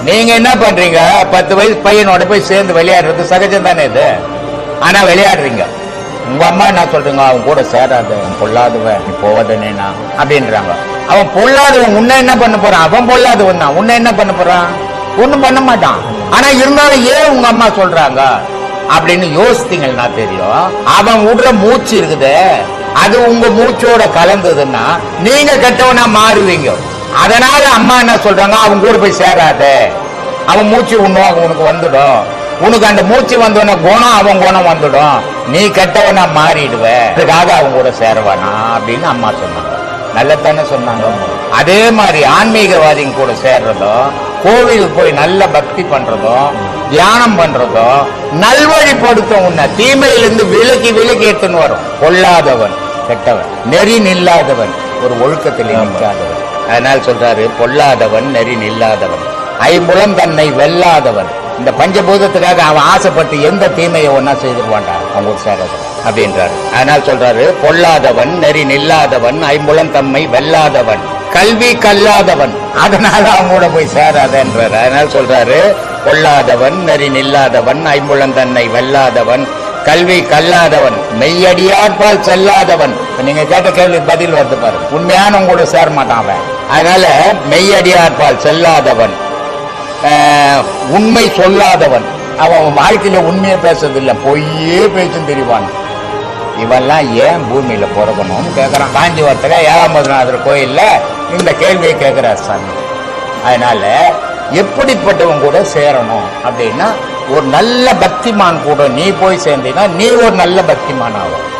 நீங்க என்ன பண்றீங்க பத்து வயசு பையனோட போய் சேர்ந்து விளையாடுறது சகஜம் தானே இது ஆனா விளையாடுறீங்க உங்க அம்மா என்ன சொல்றீங்க அவன் கூட சேராத அவன் பொல்லாதவன் நீ போவதனேனா அப்படின்றாங்க அவன் பொல்லாதவன் உன்னை என்ன பண்ண போறான் அவன் பொல்லாதவன் தான் உன்னை என்ன பண்ண போறான் ஒண்ணும் பண்ண மாட்டான் ஆனா இருந்தாலும் ஏன் உங்க அம்மா சொல்றாங்க அப்படின்னு யோசித்தீங்கன்னா தெரியும் அவன் விடுற மூச்சு இருக்குதே அது உங்க மூச்சோட கலந்ததுன்னா நீங்க கெட்டவனா மாறுவீங்க அதனால அம்மா என்ன சொல்றாங்க அவன் கூட போய் சேராத அவன் மூச்சு உண்ணும் உனக்கு வந்துடும் உனக்கு அந்த மூச்சு வந்தோடனே குணம் அவன் குணம் வந்துடும் நீ கெட்டவனா மாறிடுவ அதுக்காக அவன் கூட சேரவானா அப்படின்னு அம்மா சொன்னாங்க நல்லதானே சொன்னாங்க அதே மாதிரி ஆன்மீகவாதிங்க கூட சேர்றதும் கோவிலுக்கு போய் நல்ல பக்தி பண்றதும் தியானம் பண்றதும் நல்வழிப்படுத்தும் உன்னை தீமையிலிருந்து விலக்கி விலக்கி எடுத்துன்னு வரும் பொல்லாதவன் கெட்டவன் நெறி நில்லாதவன் ஒரு ஒழுக்கத்தில் நிற்காதவன் அதனால சொல்றாரு பொல்லாதவன் நெறி நில்லாதவன் ஐம்புலம் தன்னை வெல்லாதவன் இந்த பஞ்சபூதத்துக்காக அவன் ஆசைப்பட்டு எந்த தீமையை ஒன்னா செய்திருவான்டா அவன் ஒரு சேரது அப்படின்றாரு அதனால சொல்றாரு பொல்லாதவன் நெறி நில்லாதவன் ஐம்புலம் தம்மை வெல்லாதவன் கல்வி கல்லாதவன் அதனால அவன் கூட போய் சேராதன்றாரு அதனால சொல்றாரு பொல்லாதவன் நெறி நில்லாதவன் ஐம்புலம் தன்னை வெல்லாதவன் கல்வி கல்லாதவன் மெய்யடியார்பால் செல்லாதவன் இப்ப நீங்க கேட்ட கேள்வி பதில் வருது பாரு உண்மையான கூட சேர மாட்டான் அவன் அதனால மெய்யடியார்பால் செல்லாதவன் ஆஹ், உண்மை சொல்லாதவன் அவன் வாழ்க்கையில உண்மையை பேசுறதில்ல பொய்யே பேச்சும் தெரிவான் இவெல்லாம் ஏன் பூமியில பிறக்கணும்னு கேட்கறான் காஞ்சிபுரத்துல ஏகாம்பரநாதர் கோயில்ல இந்த கேள்வியை கேட்கிறார் சாமி அதனால எப்படிப்பட்டவன் கூட சேரணும் அப்படின்னா ஒரு நல்ல பக்திமான் கூட நீ போய் சேர்ந்தீங்கன்னா நீ ஒரு நல்ல பக்திமான் ஆகும்